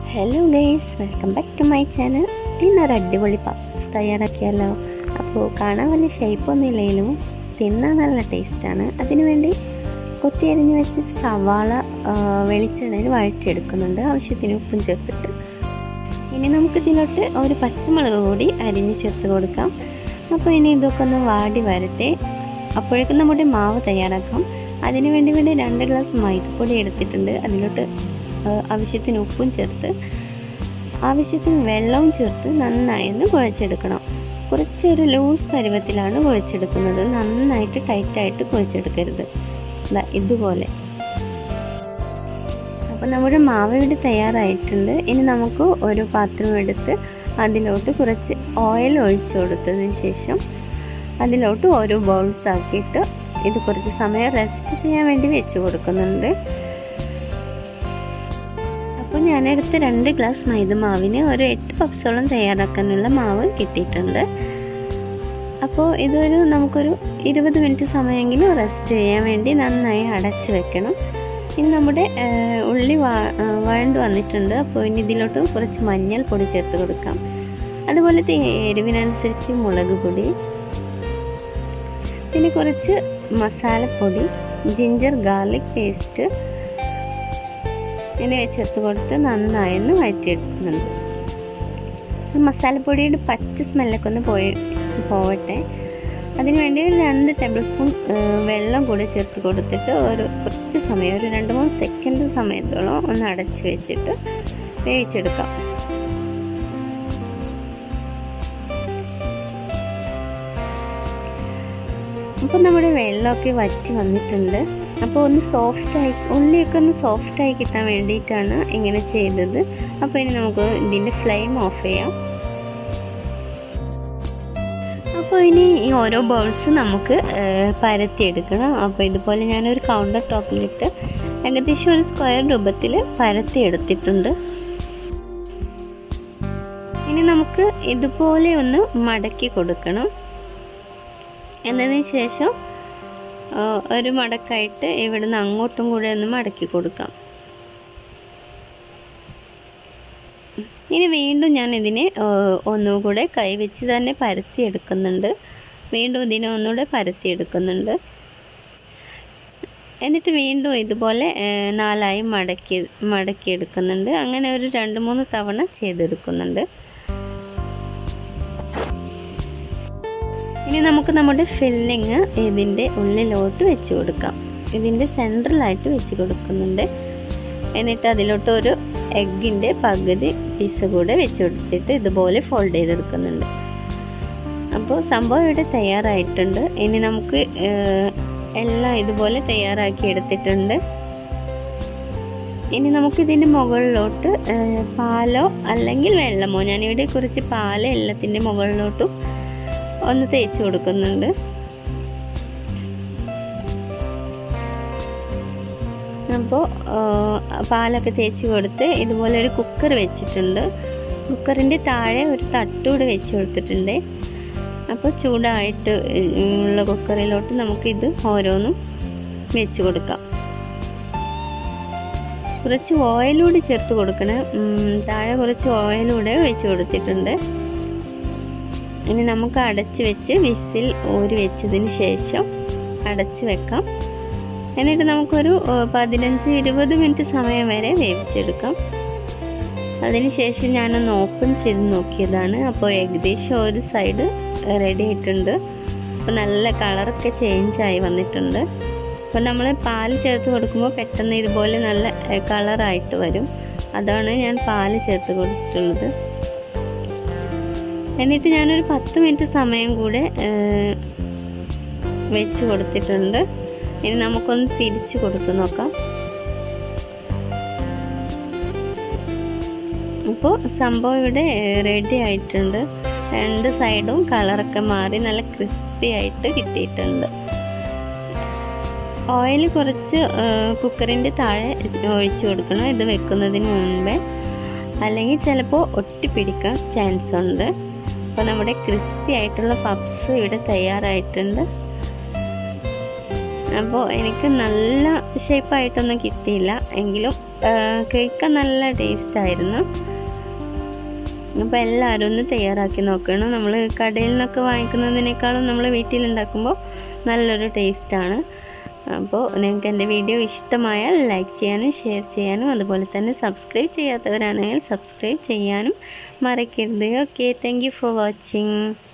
hello guys welcome back to my channel ഇന്നൊരു അടിപൊളി puffs തയ്യാറാക്കിയാലോ അപ്പോൾ കാണാൻ വലിയ ഷേപ്പൊന്നും ഇല്ലെങ്കിലും തിന്നാൻ നല്ല ടേസ്റ്റാണ് അതിനുവേണ്ടി കൊത്തി അരിഞ്ഞ് വെച്ച് സവാള ആ, വെളിച്ചെണ്ണയിൽ വഴറ്റിയെടുക്കുന്നുണ്ട് ആവശ്യത്തിന് ഉപ്പും ചേർത്തിട്ട് ഇനി നമുക്ക് ഇതിലോട്ട് ഒരു പച്ചമുളക് കൂടി അരിഞ്ഞ് ചേർത്ത് കൊടുക്കാം അപ്പോൾ ഇനി ഇതൊക്കെ ഒന്ന് വാടി വരട്ടെ അപ്പോഴേക്കും നമ്മുടെ മാവ് തയ്യാറാക്കാം അതിന് വേണ്ടി വേണ്ടി രണ്ട് ഗ്ലാസ് മൈദപ്പൊടി എടുത്തിട്ടുണ്ട് അതിലോട്ട് ആ, ആവശ്യത്തിന് ഉപ്പും ചേർത്ത് ആവശ്യത്തിന് വെള്ളവും ചേർത്ത് നന്നായി ഒന്ന് കുഴച്ചെടുക്കണം കുറച്ചൊരു ലൂസ് പരുവത്തിലാണ് കുഴച്ചെടുക്കുന്നത് നന്നായിട്ട് ടൈറ്റായിട്ട് കുഴച്ചെടുക്കരുത് ദാ ഇതുപോലെ അപ്പോൾ നമ്മുടെ മാവ് ഇവിടെ തയ്യാറായിട്ടുണ്ട് ഇനി നമുക്ക് ഒരു പാത്രം എടുത്ത് അതിലോട്ട് കുറച്ച് ഓയിൽ ഒഴിച്ചു കൊടുത്തതിന് ശേഷം അതിലോട്ട് ഓരോ ബൗൾസ് ആക്കിയിട്ട് ഇത് കുറച്ച് സമയം റെസ്റ്റ് ചെയ്യാൻ വേണ്ടി വെച്ച് കൊടുക്കുന്നുണ്ട് അപ്പോൾ ഞാനെടുത്ത രണ്ട് ഗ്ലാസ് മൈദ മാവിന് ഒരു എട്ട് പപ്സോളം തയ്യാറാക്കാനുള്ള മാവ് കിട്ടിയിട്ടുണ്ട് അപ്പോൾ ഇതൊരു നമുക്കൊരു ഇരുപത് മിനിറ്റ് സമയമെങ്കിലും റെസ്റ്റ് ചെയ്യാൻ വേണ്ടി നന്നായി അടച്ച് വെക്കണം ഇനി നമ്മുടെ ആ, ഉള്ളി വാ ആ, വഴണ്ട് വന്നിട്ടുണ്ട് അപ്പോൾ ഇനി ഇതിലോട്ട് കുറച്ച് മഞ്ഞൾ പൊടി ചേർത്ത് കൊടുക്കാം അതുപോലെ തെ- എരിവിനനുസരിച്ച് മുളക് പൊടി പിന്നെ കുറച്ച് മസാലപ്പൊടി ജിഞ്ചർ ഗാർലിക് പേസ്റ്റ് എന്നിവ ചേർത്ത് കൊടുത്ത് നന്നായി ഒന്ന് വഴറ്റിയെടുക്കുന്നുണ്ട് മസാലപ്പൊടിയുടെ പച്ച സ്മെല്ലൊക്കെ ഒന്ന് പോയി പോവട്ടെ അതിനുവേണ്ടി ഒരു രണ്ട് ടേബിൾ സ്പൂൺ വെള്ളം കൂടി ചേർത്ത് കൊടുത്തിട്ട് ഒരു കുറച്ച് സമയം ഒരു രണ്ട് മൂന്ന് സെക്കൻഡ് സമയത്തോളം ഒന്ന് അടച്ച് വെച്ചിട്ട് വേവിച്ചെടുക്കാം അപ്പോൾ നമ്മുടെ വെള്ളമൊക്കെ വറ്റി വന്നിട്ടുണ്ട് അപ്പോൾ ഒന്ന് സോഫ്റ്റായി ഉള്ളിയൊക്കെ ഒന്ന് സോഫ്റ്റായി കിട്ടാൻ വേണ്ടിയിട്ടാണ് ഇങ്ങനെ ചെയ്തത് അപ്പോൾ ഇനി നമുക്ക് ഇതിൻ്റെ ഫ്ലെയിം ഓഫ് ചെയ്യാം അപ്പോൾ ഇനി ഈ ഓരോ ബൗൾസ് നമുക്ക് ഏഹ്, പരത്തിയെടുക്കണം അപ്പോൾ ഇതുപോലെ ഞാനൊരു കൗണ്ടർ ടോപ്പിലിട്ട് ഏകദേശം ഒരു സ്ക്വയർ രൂപത്തിൽ പരത്തിയെടുത്തിട്ടുണ്ട് ഇനി നമുക്ക് ഇതുപോലെ ഒന്ന് മടക്കി കൊടുക്കണം എന്നതിന് ശേഷം ആ, ഒരു മടക്കായിട്ട് ഇവിടുന്ന് അങ്ങോട്ടും കൂടെ ഒന്ന് മടക്കി കൊടുക്കാം ഇനി വീണ്ടും ഞാൻ ഇതിനെ ആ, ഒന്നുകൂടെ കൈവച്ച് തന്നെ പരത്തി എടുക്കുന്നുണ്ട് വീണ്ടും ഇതിനെ ഒന്നുകൂടെ പരത്തി എടുക്കുന്നുണ്ട് എന്നിട്ട് വീണ്ടും ഇതുപോലെ ആ, നാലായി മടക്കി മടക്കി എടുക്കുന്നുണ്ട് അങ്ങനെ ഒരു രണ്ട് മൂന്ന് തവണ ചെയ്തെടുക്കുന്നുണ്ട് ഇനി നമുക്ക് നമ്മുടെ ഫില്ലിങ് ഇതിൻ്റെ ഉള്ളിലോട്ട് വെച്ച് കൊടുക്കാം ഇതിൻ്റെ സെൻട്രലായിട്ട് വെച്ച് കൊടുക്കുന്നുണ്ട് എന്നിട്ട് അതിലോട്ട് ഒരു എഗ്ഗിൻ്റെ പകുതി പീസ് കൂടെ വെച്ച് കൊടുത്തിട്ട് ഇതുപോലെ ഫോൾഡ് ചെയ്തെടുക്കുന്നുണ്ട് അപ്പോൾ സംഭവം ഇവിടെ തയ്യാറായിട്ടുണ്ട് ഇനി നമുക്ക് ഏഹ്, എല്ലാം ഇതുപോലെ തയ്യാറാക്കി എടുത്തിട്ടുണ്ട് ഇനി നമുക്ക് ഇതിൻ്റെ മുകളിലോട്ട് ഏഹ്, പാലോ അല്ലെങ്കിൽ വെള്ളമോ ഞാനിവിടെ കുറച്ച് പാല് എല്ലാത്തിൻ്റെ മുകളിലോട്ടും ഒന്ന് തേച്ച് കൊടുക്കുന്നുണ്ട് അപ്പോൾ പാലൊക്കെ തേച്ച് കൊടുത്ത് ഇതുപോലെ ഒരു കുക്കർ വെച്ചിട്ടുണ്ട് കുക്കറിൻ്റെ താഴെ ഒരു തട്ടൂടെ വെച്ച് കൊടുത്തിട്ടുണ്ട് അപ്പോൾ ചൂടായിട്ട് ഉള്ള കുക്കറിലോട്ട് നമുക്കിത് ഓരോന്നും വെച്ച് കൊടുക്കാം കുറച്ച് ഓയിലൂടെ ചേർത്ത് കൊടുക്കണം ഉം, താഴെ കുറച്ച് ഓയിലൂടെ വെച്ച് കൊടുത്തിട്ടുണ്ട് ഇനി നമുക്ക് അടച്ച് വെച്ച് വിസിൽ ഊരി വെച്ചതിന് ശേഷം അടച്ച് വെക്കാം എന്നിട്ട് നമുക്കൊരു ഏഹ്, പതിനഞ്ച് ഇരുപത് മിനിറ്റ് സമയം വരെ വേവിച്ചെടുക്കാം അതിനുശേഷം ഞാനൊന്ന് ഓപ്പൺ ചെയ്ത് നോക്കിയതാണ് അപ്പോൾ ഏകദേശം ഒരു സൈഡ് റെഡി ആയിട്ടുണ്ട് അപ്പോൾ നല്ല കളറൊക്കെ ചേഞ്ചായി വന്നിട്ടുണ്ട് അപ്പോൾ നമ്മൾ പാൽ ചേർത്ത് കൊടുക്കുമ്പോൾ പെട്ടെന്ന് ഇതുപോലെ നല്ല കളറായിട്ട് വരും അതാണ് ഞാൻ പാൽ ചേർത്ത് കൊടുത്തിട്ടുള്ളത് എന്നിട്ട് ഞാനൊരു പത്ത് മിനിറ്റ് സമയം കൂടെ ഏഹ്, വെച്ച് കൊടുത്തിട്ടുണ്ട് ഇനി നമുക്കൊന്ന് തിരിച്ച് കൊടുത്തു നോക്കാം ഇപ്പോൾ സംഭവം ഇവിടെ റെഡി ആയിട്ടുണ്ട് രണ്ട് സൈഡും കളറൊക്കെ മാറി നല്ല ക്രിസ്പി ആയിട്ട് കിട്ടിയിട്ടുണ്ട് ഓയിൽ കുറച്ച് കുക്കറിൻ്റെ താഴെ ഒഴിച്ച് കൊടുക്കണം ഇത് വെക്കുന്നതിന് മുൻപേ അല്ലെങ്കിൽ ചിലപ്പോൾ ഒട്ടിപ്പിടിക്കാൻ ചാൻസ് ഉണ്ട് അപ്പോൾ നമ്മുടെ ക്രിസ്പി ആയിട്ടുള്ള പപ്സ് ഇവിടെ തയ്യാറായിട്ടുണ്ട് അപ്പോൾ എനിക്ക് നല്ല ഷേപ്പായിട്ടൊന്നും കിട്ടിയില്ല എങ്കിലും ആ, കഴിക്കാൻ നല്ല ടേസ്റ്റായിരുന്നു അപ്പോൾ എല്ലാവരും ഒന്ന് തയ്യാറാക്കി നോക്കണം നമ്മൾ കടയിൽ നിന്നൊക്കെ വാങ്ങിക്കുന്നതിനേക്കാളും നമ്മൾ വീട്ടിലുണ്ടാക്കുമ്പോൾ നല്ലൊരു ടേസ്റ്റാണ് അപ്പോൾ നിങ്ങൾക്ക് എൻ്റെ വീഡിയോ ഇഷ്ടമായാൽ ലൈക്ക് ചെയ്യാനും ഷെയർ ചെയ്യാനും അതുപോലെ തന്നെ സബ്സ്ക്രൈബ് ചെയ്യാത്തവരാണെങ്കിൽ സബ്സ്ക്രൈബ് ചെയ്യാനും മറക്കരുത് okay thank you for watching